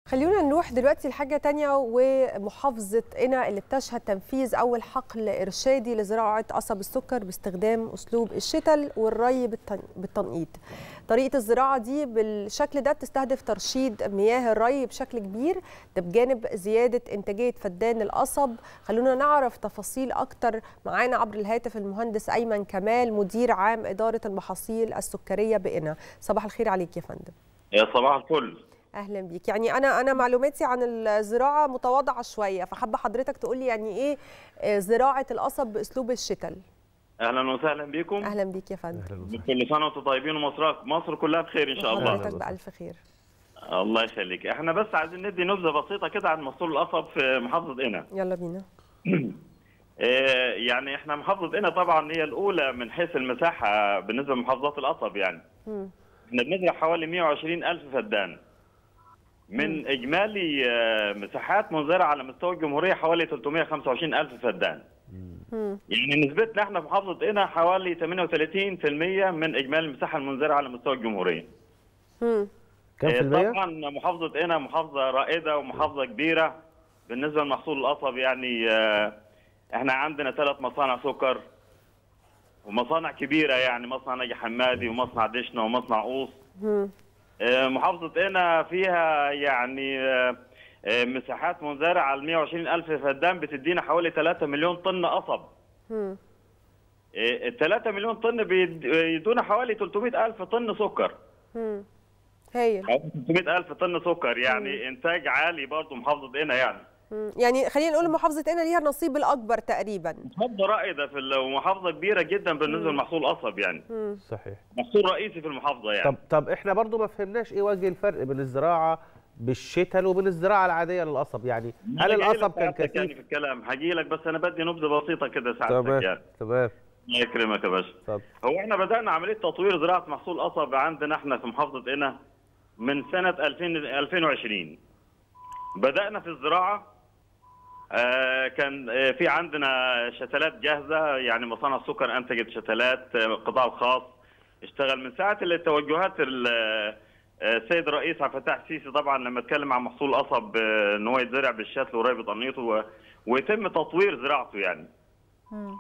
خلينا نروح دلوقتي لحاجة تانية ومحافظة قنا اللي بتشهد تنفيذ أول حقل إرشادي لزراعة قصب السكر باستخدام أسلوب الشتل والري بالتن- بالتنقيط طريقة الزراعة دي بالشكل ده بتستهدف ترشيد مياه الري بشكل كبير ده بجانب زيادة إنتاجية فدان القصب خلونا نعرف تفاصيل أكتر معانا عبر الهاتف المهندس أيمن كمال مدير عام إدارة المحاصيل السكرية بقنا صباح الخير عليك يا فندم يا صباح الفل اهلا بيك يعني انا انا معلوماتي عن الزراعه متواضعه شويه فحابه حضرتك تقول لي يعني ايه آه، زراعه القصب باسلوب الشتل اهلا وسهلا بكم اهلا بيك يا فندم اهلا وسهلا كل سنه وانتم طيبين ومصر مصر كلها بخير ان شاء الله حضرتك بالف خير الله يخليك احنا بس عايزين ندي نبذه بسيطه كده عن محصول القصب في محافظه قنا يلا بينا آه، يعني احنا محافظه قنا طبعا هي الاولى من حيث المساحه بالنسبه لمحافظات القصب يعني مم. احنا بنزرع حوالي 120 الف فدان من اجمالي آه، مساحات منزرعه على مستوى الجمهوريه حوالي 325 الف فدان مم. يعني نسبتنا احنا في محافظه قنا حوالي 38% من اجمالي المساحه المنزرعه على مستوى الجمهوريه. مم. كم في آه، المية؟ طبعا محافظه قنا محافظه رائده ومحافظه كبيره بالنسبه لمحصول القصب يعني آه، احنا عندنا ثلاث مصانع سكر ومصانع كبيره يعني مصنع نجي حمادي ومصنع دشنا ومصنع قوس مم. آه، محافظه قنا فيها يعني آه، آه، مساحات منزرعه على 120 الف فدان بتدينا حوالي 3 مليون طن قصب مم. ال 3 مليون طن بيد- يدونا حوالي 300 ألف طن سكر مم. هايل حوالي 300 ألف طن سكر يعني إنتاج عالي برضه محافظة قنا يعني مم. يعني خلينا نقول محافظه قنا ليها النصيب الاكبر تقريبا محافظة رائدة في ال- ومحافظة كبيرة جدا بالنسبة لمحصول القصب يعني مم. صحيح محصول رئيسي في المحافظة يعني طب طب احنا برضو ما فهمناش ايه وجه الفرق بين الزراعه بالشتل وبين الزراعه العاديه للقصب يعني هل أنا جاي لك القصب كان ساعتك يعني كثيف في الكلام هجي لك بس أنا بدي نبذة بسيطة كده ساعتك تمام يعني تمام الله يكرمك يا باشا اتفضل هو احنا بدأنا عملية تطوير زراعة محصول قصب عندنا احنا في محافظة قنا من سنة 2000 2020 بدأنا في الزراعة آه، كان آه، في عندنا شتلات جاهزة يعني مصانع السكر أنتجت شتلات آه، القطاع الخاص اشتغل من ساعة التوجهات ال- آه، السيد الرئيس عبد الفتاح السيسي طبعا لما اتكلم عن محصول قصب آه، ان هو يتزرع بالشتل وراي بطنيته و- ويتم تطوير زراعته يعني مم.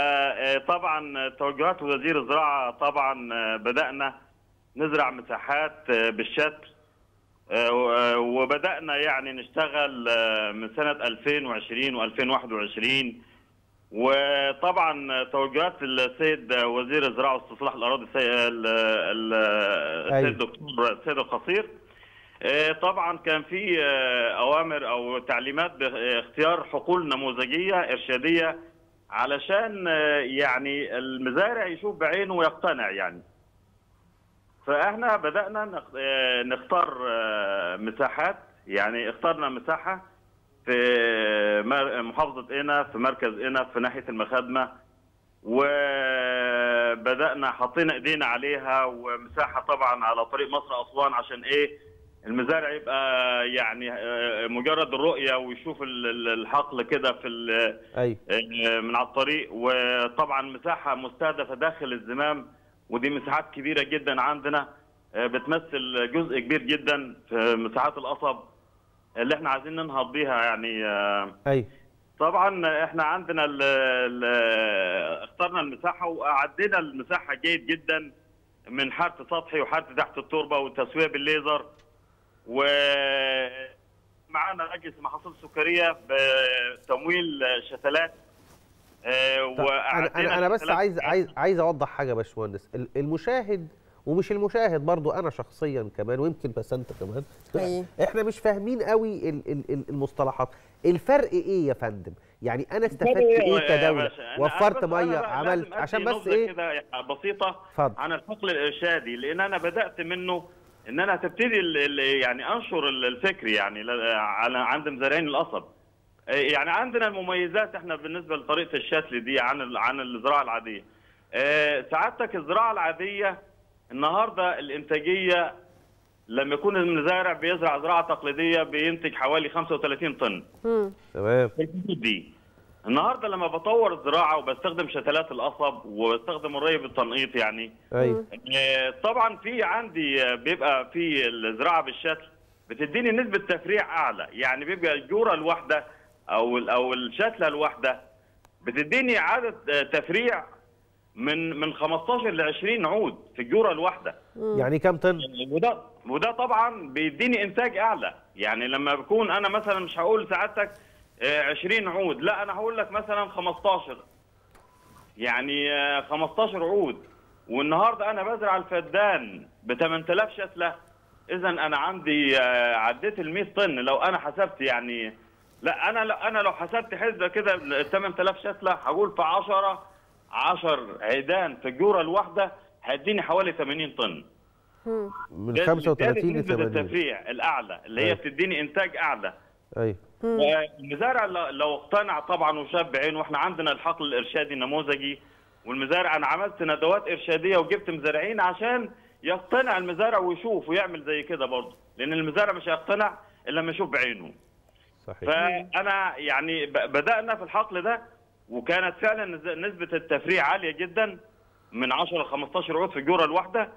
فطبعا توجهات وزير الزراعه طبعا بدانا نزرع مساحات بالشتل وبدانا يعني نشتغل من سنه 2020 و2021 وطبعا توجهات السيد وزير الزراعه واستصلاح الاراضي السي- ال- ال- أيوة. السيد الدكتور السيد القصير آه، طبعا كان في آه، اوامر او تعليمات باختيار حقول نموذجيه ارشاديه علشان آه، يعني المزارع يشوف بعينه ويقتنع يعني فاحنا بدانا نخ- آه، نختار آه، مساحات يعني اخترنا مساحه في مر- محافظه قنا في مركز قنا في ناحيه المخادمه وبدانا حطينا ايدينا عليها ومساحه طبعا على طريق مصر اسوان عشان ايه المزارع يبقى يعني آه، مجرد الرؤيه ويشوف ال- ال- الحقل كده في ال- ايوه آه، من على الطريق وطبعا مساحه مستهدفه داخل الزمام ودي مساحات كبيره جدا عندنا آه، بتمثل جزء كبير جدا في مساحات القصب اللي احنا عايزين ننهض بيها يعني آه، ايوه طبعا احنا عندنا ال ال اخترنا المساحه وعدينا المساحه جيد جدا من حرث سطحي وحرث تحت التربه والتسويه بالليزر ومعانا مجلس محاصيل سكريه بتمويل شتلات آه، طب انا وأعدينا انا انا بس الشتلات عايز عايز عايز اوضح حاجه يا باشمهندس ال- المشاهد ومش المشاهد برضو انا شخصيا كمان ويمكن بس انت كمان أيوة. احنا مش فاهمين قوي ال- ال- ال- المصطلحات الفرق ايه يا فندم يعني انا استفدت ايه يا كدوله باشا؟ أنا- وفرت أنا بس- ميه أنا عملت لازم عشان أدي بس نبذة ايه كده بسيطه اتفضل. عن الحقل الارشادي لان انا بدات منه ان انا تبتدي ال- ال- يعني انشر ال- الفكر يعني ل- على عند مزارعين القصب يعني عندنا المميزات احنا بالنسبه لطريقه الشتل دي عن ال- عن الزراعه العاديه آه، سعادتك الزراعه العاديه النهارده الانتاجيه لما يكون المزارع بيزرع زراعه تقليديه بينتج حوالي 35 طن مم. تمام في الحدود دي النهارده لما بطور الزراعه وبستخدم شتلات القصب وبستخدم الري بالتنقيط يعني ايوه آه، طبعا في عندي آه، بيبقى في الزراعه بالشتل بتديني نسبه تفريع اعلى يعني بيبقى الجوره الواحده او ال- او الشتله الواحده بتديني عدد آه، تفريع من من 15 ل 20 عود في الجوره الواحده يعني كام طن وده وده طبعا بيديني انتاج اعلى يعني لما بكون انا مثلا مش هقول سعادتك آه، 20 عود لا انا هقول لك مثلا 15 يعني آه، 15 عود والنهارده انا بزرع الفدان ب 8000 شتله اذا انا عندي آه، عديت ال 100 طن لو انا حسبت يعني لا انا لا انا لو حسبت حسبه كده ال 8000 شتله هقول في 10 10 عيدان في الجوره الواحده هيديني حوالي 80 طن من ده- 35 ده ل نسبة 80 التفريع الاعلى اللي هي أيوة. بتديني انتاج اعلى ايوه المزارع لو- لو اقتنع طبعا وشاف بعينه واحنا عندنا الحقل الارشادي النموذجي والمزارع انا عملت ندوات ارشاديه وجبت مزارعين عشان يقتنع المزارع ويشوف ويعمل زي كده برضه لان المزارع مش هيقتنع الا لما يشوف بعينه صحيح فانا يعني ب- بدانا في الحقل ده وكانت فعلا نز- نسبه التفريع عاليه جدا من 10 ل 15 عود في الجوره الواحده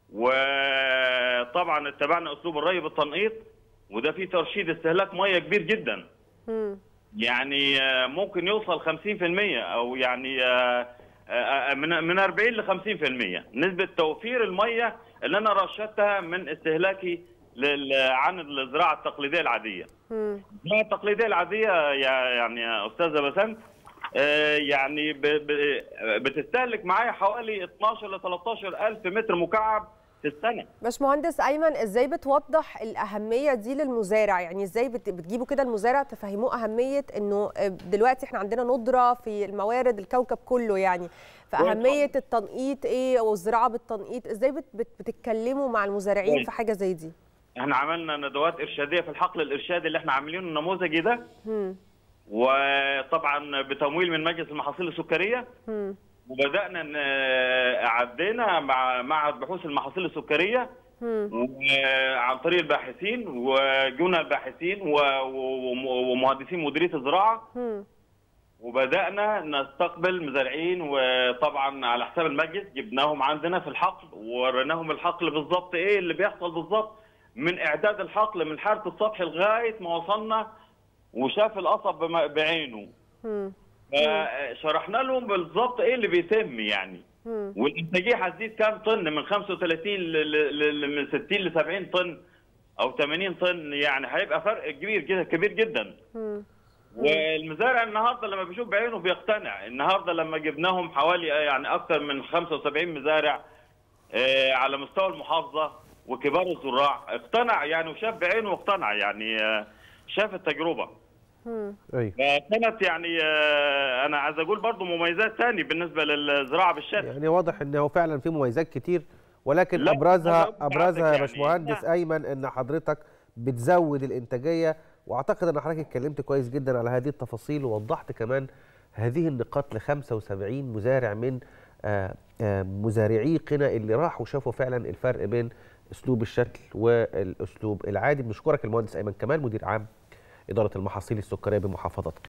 وطبعا اتبعنا اسلوب الري بالتنقيط وده فيه ترشيد استهلاك ميه كبير جدا مم. يعني آه، ممكن يوصل 50% او يعني آه، آه، من من 40 ل 50% نسبه توفير الميه اللي انا رشدتها من استهلاكي لل- عن الزراعه التقليديه العاديه. مم. الزراعه التقليديه العاديه يا يعني يا استاذه بسنت آه، يعني ب- ب- بتستهلك معايا حوالي 12 ل 13 الف متر مكعب في السنه. باشمهندس ايمن ازاي بتوضح الاهميه دي للمزارع يعني ازاي بت- بتجيبوا كده المزارع تفهموه اهميه انه دلوقتي احنا عندنا ندره في الموارد الكوكب كله يعني فاهميه التنقيط ايه والزراعه بالتنقيط ازاي بت بت بتتكلموا مع المزارعين كويس. في حاجه زي دي احنا عملنا ندوات ارشاديه في الحقل الارشادي اللي احنا عاملينه النموذجي ده مم. وطبعا بتمويل من مجلس المحاصيل السكريه مم. وبدانا ن- عدينا مع معهد بحوث المحاصيل السكريه مم. وعن طريق الباحثين وجونا الباحثين و- و- ومهندسين مديريه الزراعه مم. وبدانا نستقبل مزارعين وطبعا على حساب المجلس جبناهم عندنا في الحقل ووريناهم الحقل بالظبط ايه اللي بيحصل بالظبط من اعداد الحقل من حاره السطح لغايه ما وصلنا وشاف القصب بم- بعينه مم. فشرحنا لهم بالظبط ايه اللي بيتم يعني مم. والانتاجيه هتزيد كام طن من 35 ل ل- ل- من 60 ل 70 طن او 80 طن يعني هيبقى فرق كبير كده كبير جدا مم. والمزارع النهارده لما بيشوف بعينه بيقتنع النهارده لما جبناهم حوالي يعني اكثر من 75 مزارع آه، على مستوى المحافظه وكبار الزراع اقتنع يعني وشاف بعينه واقتنع يعني آه، شاف التجربه مم. ايوه فكانت يعني آه، انا عايز اقول برضو مميزات ثاني بالنسبه للزراعه بالشتل يعني واضح ان هو فعلا في مميزات كتير ولكن لا، ابرزها أنا ابرزها يا يعني- باشمهندس لا. ايمن ان حضرتك بتزود الانتاجيه واعتقد ان حضرتك اتكلمت كويس جدا على هذه التفاصيل ووضحت كمان هذه النقاط ل 75 مزارع من آه، آه، مزارعي قنا اللي راحوا شافوا فعلا الفرق بين اسلوب الشتل والاسلوب العادي بنشكرك المهندس ايمن كمال مدير عام اداره المحاصيل السكريه بمحافظه قنا